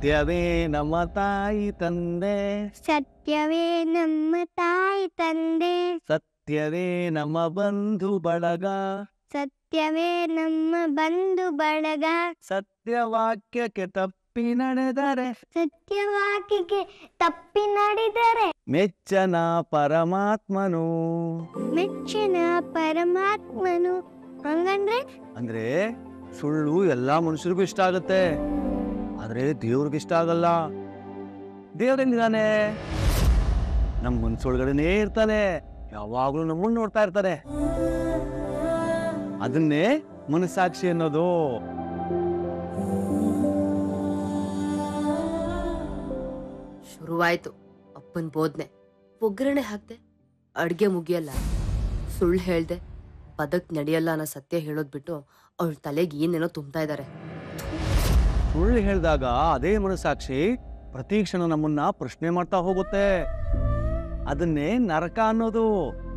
ಸತ್ಯವೇ ನಮ್ಮ ತಾಯಿ ತಂದೆ ಸತ್ಯವೇ ನಮ್ಮ ತಾಯಿ ತಂದೆ ಸತ್ಯವೇ ನಮ್ಮ ಬಂಧು ಬಳಗ ಸತ್ಯವೇ ನಮ್ಮ ಬಂಧು ಬಳಗ ಸತ್ಯವಾಕ್ಯಕ್ಕೆ ತಪ್ಪಿ ನಡೆದರೆ ಸತ್ಯವಾಕಿಗೆ ತಪ್ಪಿ ನಡೆದರೆ ಮೆಚ್ಚನ ಪರಮಾತ್ಮನು ಮೆಚ್ಚಿನ ಪರಮಾತ್ಮನು ಹಂಗಂದ್ರೆ ಅಂದ್ರೆ ಸುಳ್ಳು ಎಲ್ಲಾ ಮನುಷ್ಯರಿಗೂ ಇಷ್ಟ ಆಗುತ್ತೆ ಆದ್ರೆ ದೇವ್ರಿಗೆ ಇಷ್ಟ ಆಗಲ್ಲ ದೇವ್ರ ಹೆಂಗಿದಾನೆ ನಮ್ ಮನ್ಸೊಳಗಡೆನೇ ಇರ್ತಾನೆ ಯಾವಾಗ್ಲೂ ನಮ್ಮನ್ನ ನೋಡ್ತಾ ಇರ್ತಾನೆ ಅದನ್ನೇ ಮನಸ್ಸಾಕ್ಷಿ ಅನ್ನೋದು ಶುರುವಾಯ್ತು ಅಪ್ಪನ ಬೋದ್ನೆ ಒಗ್ಗರಣೆ ಹಾಕ್ದೆ ಅಡ್ಗೆ ಮುಗಿಯಲ್ಲ ಸುಳ್ಳು ಹೇಳ್ದೆ ಬದಕ್ ನಡೆಯಲ್ಲ ಅನ್ನೋ ಸತ್ಯ ಹೇಳೋದ್ ಬಿಟ್ಟು ಅವಳ ತಲೆಗೆ ಏನೇನೋ ತುಂಬ್ತಾ ಇದ್ದಾರೆ ಸುಳ್ಳು ಹೇಳಿದಾಗ ಅದೇ ಮನಸ್ಸಾಕ್ಷಿ ಪ್ರತಿ ಕ್ಷಣ ನಮ್ಮನ್ನ ಪ್ರಶ್ನೆ ಮಾಡ್ತಾ ಹೋಗುತ್ತೆ ಅದನ್ನೇ ನರಕ ಅನ್ನೋದು